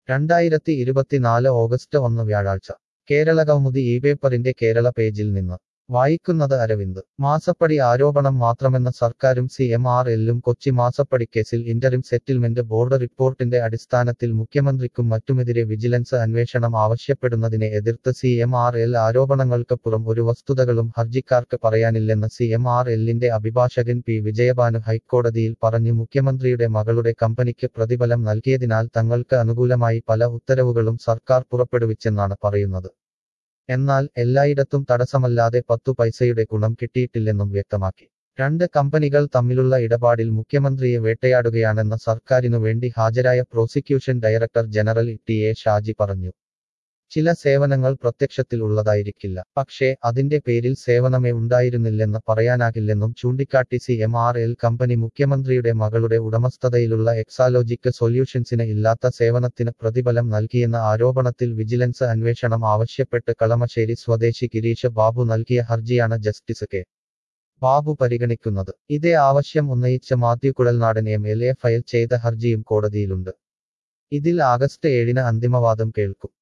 രണ്ടായിരത്തി ഇരുപത്തിനാല് ഓഗസ്റ്റ് ഒന്ന് വ്യാഴാഴ്ച കേരള കൗമുദി ഈ പേപ്പറിന്റെ കേരള പേജിൽ നിന്ന് വായിക്കുന്നത് അരവിന്ദ് മാസപ്പടി ആരോപണം മാത്രമെന്ന സർക്കാരും സി എം ആർ എല്ലും കൊച്ചി മാസപ്പടി കേസിൽ ഇന്ററിം സെറ്റിൽമെന്റ് ബോർഡ് റിപ്പോർട്ടിന്റെ അടിസ്ഥാനത്തിൽ മുഖ്യമന്ത്രിക്കും മറ്റുമെതിരെ വിജിലൻസ് അന്വേഷണം ആവശ്യപ്പെടുന്നതിനെ എതിർത്ത് സി എം ആർ എൽ ആരോപണങ്ങൾക്കപ്പുറം ഒരു വസ്തുതകളും ഹർജിക്കാർക്ക് പറയാനില്ലെന്ന് സി എം ആർ എല്ലിന്റെ അഭിഭാഷകൻ പി വിജയഭാനു ഹൈക്കോടതിയിൽ പറഞ്ഞു മുഖ്യമന്ത്രിയുടെ മകളുടെ കമ്പനിക്ക് പ്രതിഫലം നൽകിയതിനാൽ തങ്ങൾക്ക് അനുകൂലമായി പല ഉത്തരവുകളും സർക്കാർ പുറപ്പെടുവിച്ചെന്നാണ് പറയുന്നത് എന്നാൽ എല്ലായിടത്തും തടസ്സമല്ലാതെ പത്തു പൈസയുടെ ഗുണം കിട്ടിയിട്ടില്ലെന്നും വ്യക്തമാക്കി രണ്ട് കമ്പനികൾ തമ്മിലുള്ള ഇടപാടിൽ മുഖ്യമന്ത്രിയെ വേട്ടയാടുകയാണെന്ന് സർക്കാരിനു വേണ്ടി ഹാജരായ prosecution director general T A Shaji പറഞ്ഞു ചില സേവനങ്ങൾ പ്രത്യക്ഷത്തിൽ ഉള്ളതായിരിക്കില്ല പക്ഷേ അതിന്റെ പേരിൽ സേവനമേ ഉണ്ടായിരുന്നില്ലെന്ന് പറയാനാകില്ലെന്നും ചൂണ്ടിക്കാട്ടി C M R L company മുഖ്യമന്ത്രിയുടെ മകളുടെ ഉടമസ്ഥതയിലുള്ള എക്സാലോജിക് സൊല്യൂഷൻസിന് ഇല്ലാത്ത സേവനത്തിന് പ്രതിഫലം നൽകിയെന്ന ആരോപണത്തിൽ വിജിലൻസ് അന്വേഷണം ആവശ്യപ്പെട്ട് കളമശ്ശേരി സ്വദേശി ഗിരീഷ് ബാബു നൽകിയ ഹർജിയാണ് ജസ്റ്റിസ് കെ ബാബു പരിഗണിക്കുന്നത് ഇതേ ആവശ്യം ഉന്നയിച്ച Mathew Kuzhalnadan M L A file ചെയ്ത ഹർജിയും കോടതിയിലുണ്ട് ഇതിൽ ആഗസ്റ്റ് ഏഴിന് അന്തിമവാദം കേൾക്കും